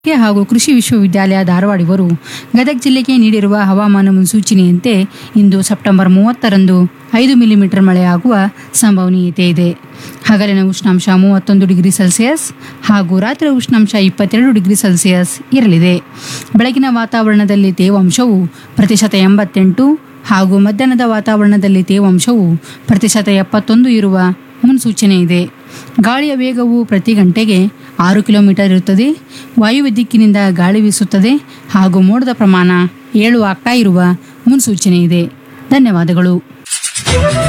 K ಹಾಗೂ ಕೃಷಿ ವಿಶ್ವವಿದ್ಯಾಲಯ ಧಾರವಾಡ ಇವರು ಗದಗ ಜಿಲ್ಲೆಗೆ ನೀಡಿರುವ ಹವಾಮಾನ ಮುನ್ಸೂಚನೆಯಂತೆ ಇಂದು ಸೆಪ್ಟೆಂಬರ್ ಮೂವತ್ತರಂದು ಐದು ಮಿಲಿಮೀಟರ್ ಮಳೆಯಾಗುವ ಸಂಭವನೀಯತೆ ಇದೆ ಹಗಲಿನ ಉಷ್ಣಾಂಶ ಮೂವತ್ತೊಂದು ಡಿಗ್ರಿ ಸೆಲ್ಸಿಯಸ್ ಹಾಗೂ ರಾತ್ರಿ ಉಷ್ಣಾಂಶ ಇಪ್ಪತ್ತೆರಡು ಡಿಗ್ರಿ ಸೆಲ್ಸಿಯಸ್ ಇರಲಿದೆ ಬೆಳಗಿನ ವಾತಾವರಣದಲ್ಲಿ ತೇವಾಂಶವು ಪ್ರತಿಶತ ಎಂಬತ್ತೆಂಟು ಹಾಗೂ ಮಧ್ಯಾಹ್ನದ ವಾತಾವರಣದಲ್ಲಿ ತೇವಾಂಶವು ಪ್ರತಿಶತ ಎಪ್ಪತ್ತೊಂದು ಇರುವ ಮುನ್ಸೂಚನೆ ಇದೆ ಗಾಳಿಯ ವೇಗವು ಪ್ರತಿ ಗಂಟೆಗೆ ಆರು ಕಿಲೋಮೀಟರ್ ಇರುತ್ತದೆ ವಾಯುವ್ಯ ದಿಕ್ಕಿನಿಂದ ಗಾಳಿ ಬೀಸುತ್ತದೆ ಹಾಗೂ ಮೋಡದ ಪ್ರಮಾಣ ಏಳು ಆಗ್ತಾ ಇರುವ ಮುನ್ಸೂಚನೆ ಇದೆ ಧನ್ಯವಾದಗಳು